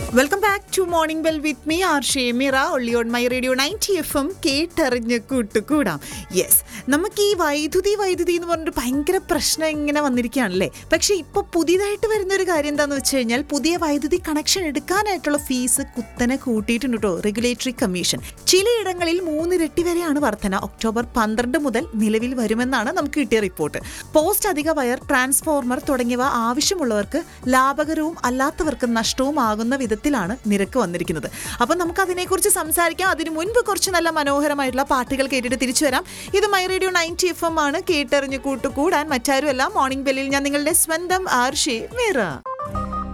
welcome back to morning bell with me R Shemira ഒള്ളി on my radio ninety F M കേട്ടറിഞ്ഞ് കൂട്ടുകൂടാം yes നമുക്ക് ഈ വൈദ്യുതി വൈദ്യുതി എന്ന് പറഞ്ഞിട്ട് ഭയങ്കര പ്രശ്നം ഇങ്ങനെ വന്നിരിക്കുകയാണല്ലേ പക്ഷെ ഇപ്പോൾ പുതിയതായിട്ട് വരുന്ന ഒരു കാര്യം എന്താണെന്ന് വെച്ച് കഴിഞ്ഞാൽ പുതിയ വൈദ്യുതി കണക്ഷൻ എടുക്കാനായിട്ടുള്ള ഫീസ് കുത്തനെ കൂട്ടിയിട്ടുണ്ട് കേട്ടോ റെഗുലേറ്ററി കമ്മീഷൻ ചിലയിടങ്ങളിൽ മൂന്നിരട്ടി വരെയാണ് വർധന ഒക്ടോബർ പന്ത്രണ്ട് മുതൽ നിലവിൽ വരുമെന്നാണ് നമുക്ക് കിട്ടിയ റിപ്പോർട്ട് പോസ്റ്റ് അധിക വയർ ട്രാൻസ്ഫോർമർ തുടങ്ങിയവ ആവശ്യമുള്ളവർക്ക് ലാഭകരവും അല്ലാത്തവർക്ക് നഷ്ടവും ആകുന്ന വിധത്തിലാണ് നിരക്ക് വന്നിരിക്കുന്നത് അപ്പം നമുക്ക് അതിനെക്കുറിച്ച് സംസാരിക്കാം അതിനു മുൻപ് കുറച്ച് നല്ല മനോഹരമായിട്ടുള്ള പാട്ടുകൾ കേട്ടിട്ട് തിരിച്ചു വരാം ഇത് my radio ninety F M ആണ് കേട്ടറിഞ്ഞ് കൂട്ടുകൂടാൻ മറ്റാരുമല്ല മോർണിംഗ് ബെല്ലിൽ ഞാൻ നിങ്ങളുടെ സ്വന്തം ആർഷി മീറ